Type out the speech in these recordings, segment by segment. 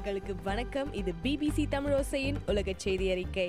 நேயர்களுக்கு வணக்கம் இது பிபிசி தமிழோசையின் உலக செய்தி அறிக்கை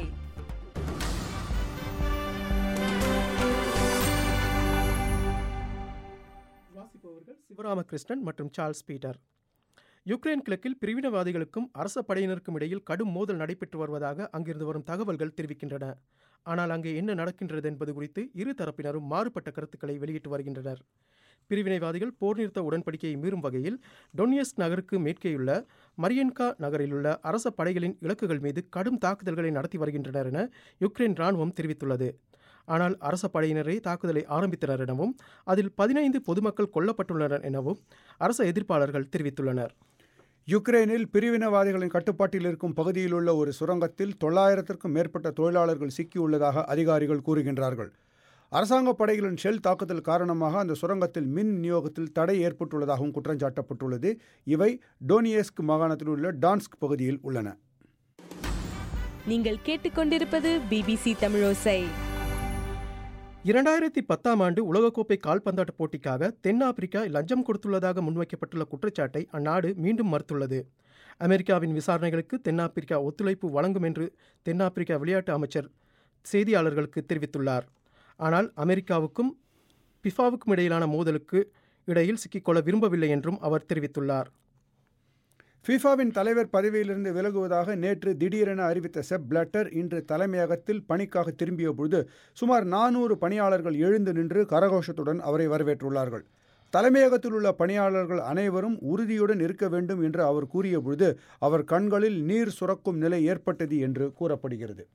வாசிப்பவர்கள் சிவராமகிருஷ்ணன் மற்றும் சார்ல்ஸ் பீட்டர் யுக்ரைன் கிழக்கில் பிரிவினவாதிகளுக்கும் அரச படையினருக்கும் இடையில் கடும் மோதல் நடைபெற்று வருவதாக அங்கிருந்து வரும் தகவல்கள் தெரிவிக்கின்றன ஆனால் அங்கே என்ன நடக்கின்றது என்பது குறித்து இரு தரப்பினரும் மாறுபட்ட கருத்துக்களை வெளியிட்டு வருகின்றனர் பிரிவினைவாதிகள் போர் நிறுத்த உடன்படிக்கையை மீறும் வகையில் டொனியஸ் நகருக்கு மேற்கேயுள்ள மரியன்கா நகரிலுள்ள அரச படைகளின் இலக்குகள் மீது கடும் தாக்குதல்களை நடத்தி வருகின்றனர் என யுக்ரைன் ராணுவம் தெரிவித்துள்ளது ஆனால் அரச படையினரே தாக்குதலை ஆரம்பித்தனர் எனவும் அதில் பதினைந்து பொதுமக்கள் கொல்லப்பட்டுள்ளனர் எனவும் அரச எதிர்ப்பாளர்கள் தெரிவித்துள்ளனர் யுக்ரைனில் பிரிவினவாதிகளின் கட்டுப்பாட்டில் இருக்கும் பகுதியில் உள்ள ஒரு சுரங்கத்தில் தொள்ளாயிரத்திற்கும் மேற்பட்ட தொழிலாளர்கள் சிக்கியுள்ளதாக அதிகாரிகள் கூறுகின்றார்கள் அரசாங்க படைகளின் ஷெல் தாக்குதல் காரணமாக அந்த சுரங்கத்தில் மின் விநியோகத்தில் தடை ஏற்பட்டுள்ளதாகவும் குற்றஞ்சாட்டப்பட்டுள்ளது இவை டோனியஸ்க் மாகாணத்தில் உள்ள டான்ஸ்க் பகுதியில் உள்ளன நீங்கள் கேட்டுக்கொண்டிருப்பது பிபிசி தமிழோசை இரண்டாயிரத்தி பத்தாம் ஆண்டு உலகக்கோப்பை கால்பந்தாட்ட போட்டிக்காக தென்னாப்பிரிக்கா லஞ்சம் கொடுத்துள்ளதாக முன்வைக்கப்பட்டுள்ள குற்றச்சாட்டை அந்நாடு மீண்டும் மறுத்துள்ளது அமெரிக்காவின் விசாரணைகளுக்கு தென்னாப்பிரிக்கா ஒத்துழைப்பு வழங்கும் என்று தென்னாப்பிரிக்கா விளையாட்டு அமைச்சர் செய்தியாளர்களுக்கு தெரிவித்துள்ளார் ஆனால் அமெரிக்காவுக்கும் பிஃபாவுக்கும் இடையிலான மோதலுக்கு இடையில் சிக்கிக்கொள்ள விரும்பவில்லை என்றும் அவர் தெரிவித்துள்ளார் ஃபிஃபாவின் தலைவர் பதவியிலிருந்து விலகுவதாக நேற்று திடீரென அறிவித்த செப் பிளட்டர் இன்று தலைமையகத்தில் பணிக்காக திரும்பிய பொழுது சுமார் நானூறு பணியாளர்கள் எழுந்து நின்று கரகோஷத்துடன் அவரை வரவேற்றுள்ளார்கள் தலைமையகத்தில் உள்ள பணியாளர்கள் அனைவரும் உறுதியுடன் இருக்க வேண்டும் என்று அவர் கூறிய பொழுது அவர் கண்களில் நீர் சுரக்கும் நிலை ஏற்பட்டது என்று கூறப்படுகிறது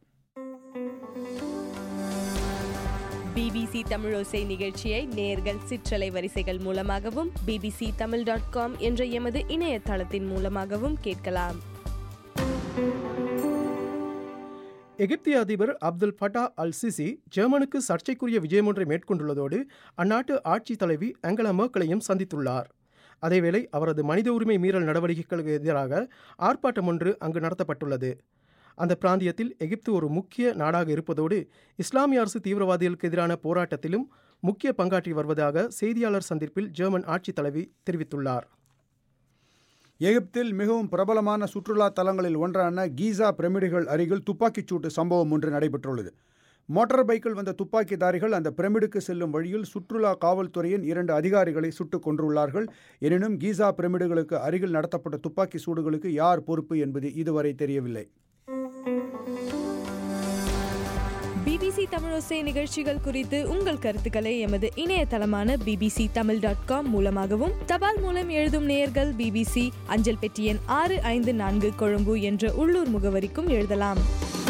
பிபிசி தமிழோசை நிகழ்ச்சியை நேர்கள் சிற்றலை வரிசைகள் மூலமாகவும் பிபிசி தமிழ் டாட் காம் என்ற எமது இணையதளத்தின் மூலமாகவும் கேட்கலாம் எகிப்திய அதிபர் அப்துல் ஃபட்டா அல் சிசி ஜெர்மனுக்கு சர்ச்சைக்குரிய விஜயம் ஒன்றை மேற்கொண்டுள்ளதோடு அந்நாட்டு ஆட்சித் தலைவி ஆங்கலா மேர்க்கலையும் சந்தித்துள்ளார் அதேவேளை அவரது மனித உரிமை மீறல் நடவடிக்கைகளுக்கு எதிராக ஆர்ப்பாட்டம் ஒன்று அங்கு நடத்தப்பட்டுள்ளது அந்த பிராந்தியத்தில் எகிப்து ஒரு முக்கிய நாடாக இருப்பதோடு இஸ்லாமிய அரசு தீவிரவாதிகளுக்கு எதிரான போராட்டத்திலும் முக்கிய பங்காற்றி வருவதாக செய்தியாளர் சந்திப்பில் ஜெர்மன் ஆட்சித் தலைவி தெரிவித்துள்ளார் எகிப்தில் மிகவும் பிரபலமான சுற்றுலா தலங்களில் ஒன்றான கீசா பிரமிடுகள் அருகில் துப்பாக்கிச் சூட்டு சம்பவம் ஒன்று நடைபெற்றுள்ளது மோட்டார் பைக்கில் வந்த துப்பாக்கிதாரிகள் அந்த பிரமிடுக்கு செல்லும் வழியில் சுற்றுலா காவல்துறையின் இரண்டு அதிகாரிகளை சுட்டுக் கொன்றுள்ளார்கள் எனினும் கீசா பிரமிடுகளுக்கு அருகில் நடத்தப்பட்ட துப்பாக்கி சூடுகளுக்கு யார் பொறுப்பு என்பது இதுவரை தெரியவில்லை பிபிசி தமிழோசை நிகழ்ச்சிகள் குறித்து உங்கள் கருத்துக்களை எமது இணையதளமான பிபிசி தமிழ் டாட் காம் மூலமாகவும் தபால் மூலம் எழுதும் நேயர்கள் பிபிசி அஞ்சல் பெட்டி எண் ஆறு ஐந்து நான்கு கொழும்பு என்ற உள்ளூர் முகவரிக்கும் எழுதலாம்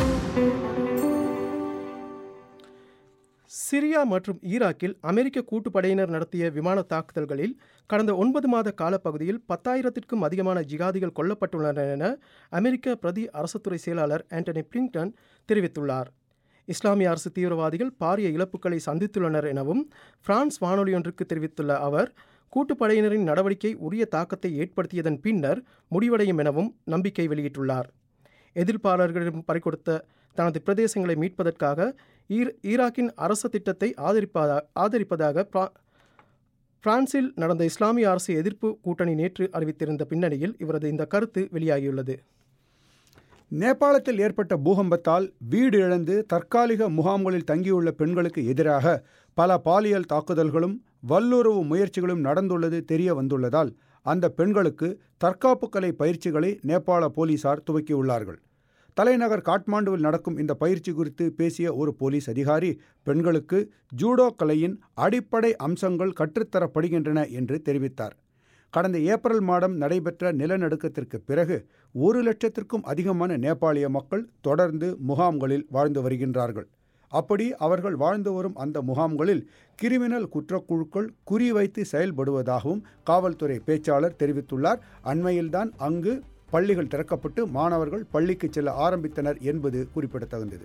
சிரியா மற்றும் ஈராக்கில் அமெரிக்க கூட்டுப்படையினர் நடத்திய விமான தாக்குதல்களில் கடந்த ஒன்பது மாத காலப்பகுதியில் பத்தாயிரத்திற்கும் அதிகமான ஜிகாதிகள் கொல்லப்பட்டுள்ளனர் என அமெரிக்க பிரதி அரசுத்துறை செயலாளர் ஆண்டனி பிளிங்டன் தெரிவித்துள்ளார் இஸ்லாமிய அரசு தீவிரவாதிகள் பாரிய இழப்புகளை சந்தித்துள்ளனர் எனவும் பிரான்ஸ் வானொலியொன்றுக்கு தெரிவித்துள்ள அவர் கூட்டுப்படையினரின் நடவடிக்கை உரிய தாக்கத்தை ஏற்படுத்தியதன் பின்னர் முடிவடையும் எனவும் நம்பிக்கை வெளியிட்டுள்ளார் எதிர்ப்பாளர்களிடம் பறிகொடுத்த தனது பிரதேசங்களை மீட்பதற்காக ஈர் ஈராக்கின் அரச திட்டத்தை ஆதரிப்பதா ஆதரிப்பதாக பிரா- பிரான்சில் நடந்த இஸ்லாமிய அரசு எதிர்ப்பு கூட்டணி நேற்று அறிவித்திருந்த பின்னணியில் இவரது இந்த கருத்து வெளியாகியுள்ளது நேபாளத்தில் ஏற்பட்ட பூகம்பத்தால் வீடு இழந்து தற்காலிக முகாம்களில் தங்கியுள்ள பெண்களுக்கு எதிராக பல பாலியல் தாக்குதல்களும் வல்லுறவு முயற்சிகளும் நடந்துள்ளது தெரிய வந்துள்ளதால் அந்த பெண்களுக்கு தற்காப்பு கலை பயிற்சிகளை நேபாள போலீசார் துவக்கியுள்ளார்கள் தலைநகர் காட்மாண்டுவில் நடக்கும் இந்த பயிற்சி குறித்து பேசிய ஒரு போலீஸ் அதிகாரி பெண்களுக்கு ஜூடோ கலையின் அடிப்படை அம்சங்கள் கற்றுத்தரப்படுகின்றன என்று தெரிவித்தார் கடந்த ஏப்ரல் மாதம் நடைபெற்ற நிலநடுக்கத்திற்கு பிறகு ஒரு லட்சத்திற்கும் அதிகமான நேபாளிய மக்கள் தொடர்ந்து முகாம்களில் வாழ்ந்து வருகின்றார்கள் அப்படி அவர்கள் வாழ்ந்து வரும் அந்த முகாம்களில் கிரிமினல் குற்றக்குழுக்கள் குறிவைத்து செயல்படுவதாகவும் காவல்துறை பேச்சாளர் தெரிவித்துள்ளார் அண்மையில்தான் அங்கு பள்ளிகள் திறக்கப்பட்டு மாணவர்கள் பள்ளிக்கு செல்ல ஆரம்பித்தனர் என்பது குறிப்பிடத்தகுந்தது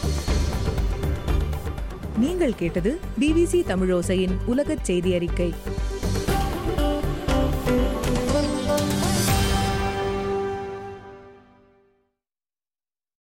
நீங்கள் கேட்டது பிபிசி தமிழோசையின் உலகச் செய்தி அறிக்கை